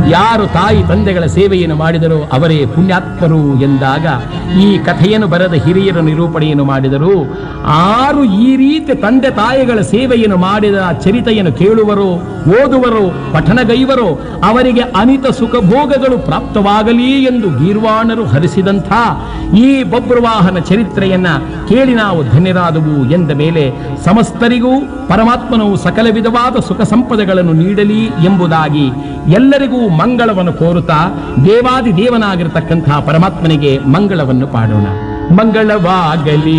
ಯಾರು ತಾಯಿ ತಂದೆಗಳ ಸೇವೆಯನ್ನು ಮಾಡಿದರೋ ಅವರೇ ಪುಣ್ಯಾತ್ಮರು ಎಂದಾಗ ಈ ಕಥೆಯನ್ನು ಬರೆದ ಹಿರಿಯರ ನಿರೂಪಣೆಯನ್ನು ಮಾಡಿದರು ಆರು ಈ ರೀತಿ ತಂದೆ ತಾಯಿಗಳ ಸೇವೆಯನ್ನು ಮಾಡಿದ ಚರಿತೆಯನ್ನು ಕೇಳುವರೋ ಓದುವರೋ ಪಠನಗೈವರೋ ಅವರಿಗೆ ಅನಿತ ಸುಖ ಭೋಗಗಳು ಪ್ರಾಪ್ತವಾಗಲಿ ಎಂದು ಗೀರ್ವಾಣರು ಹರಿಸಿದಂಥ ಈ ಬಬ್ರುವಾಹನ ಚರಿತ್ರೆಯನ್ನ ಕೇಳಿ ನಾವು ಧನ್ಯರಾದವು ಎಂದ ಮೇಲೆ ಸಮಸ್ತರಿಗೂ ಪರಮಾತ್ಮನು ಸಕಲ ವಿಧವಾದ ಸುಖ ಸಂಪದಗಳನ್ನು ನೀಡಲಿ ಎಂಬುದಾಗಿ ಎಲ್ಲರಿಗೂ ಮಂಗಳವನ್ನು ಕೋರುತ್ತಾ ದೇವಾದಿ ದೇವನಾಗಿರತಕ್ಕಂಥ ಪರಮಾತ್ಮನಿಗೆ ಮಂಗಳವನ್ನು ಪಾಡೋಣ ಮಂಗಳವಾಗಲಿ